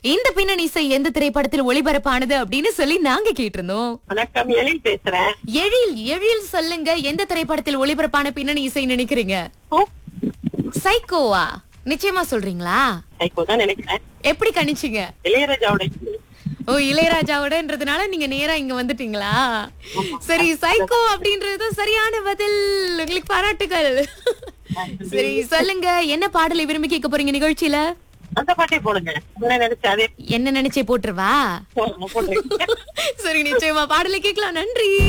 இந்த பின்னணி இசை எந்த திரைப்படத்தில் ஒளிபரப்பானது அப்படின்னு சொல்லி நாங்க கேட்டிருந்தோம் வணக்கம் எழில் பேசுறேன் எழில் எழில் சொல்லுங்க எந்த திரைப்படத்தில் ஒளிபரப்பான பின்னணி இசை நினைக்கிறீங்க ஓ சைக்கோவா நிச்சயமா சொல்றீங்களா இப்போதான் நினைக்கிறேன் எப்படி கணிச்சீங்க இளையராஜாவோட ஓ இளையராஜாவோடன்றதுனால நீங்க நேரா இங்க வந்துட்டீங்களா சரி சைக்கோ அப்படின்றது சரியான பதில் உங்களுக்கு பாராட்டுகள் சரி சொல்லுங்க என்ன பாடலை விரும்பி கேட்க போறீங்க நிகழ்ச்சியில அந்த பாட்டே போடுங்க என்ன நினைச்சு அதே என்ன நினைச்சே போட்டுருவா போடுங்க, போடுங்க சரி நிச்சயமா பாடலை கேட்கலாம் நன்றி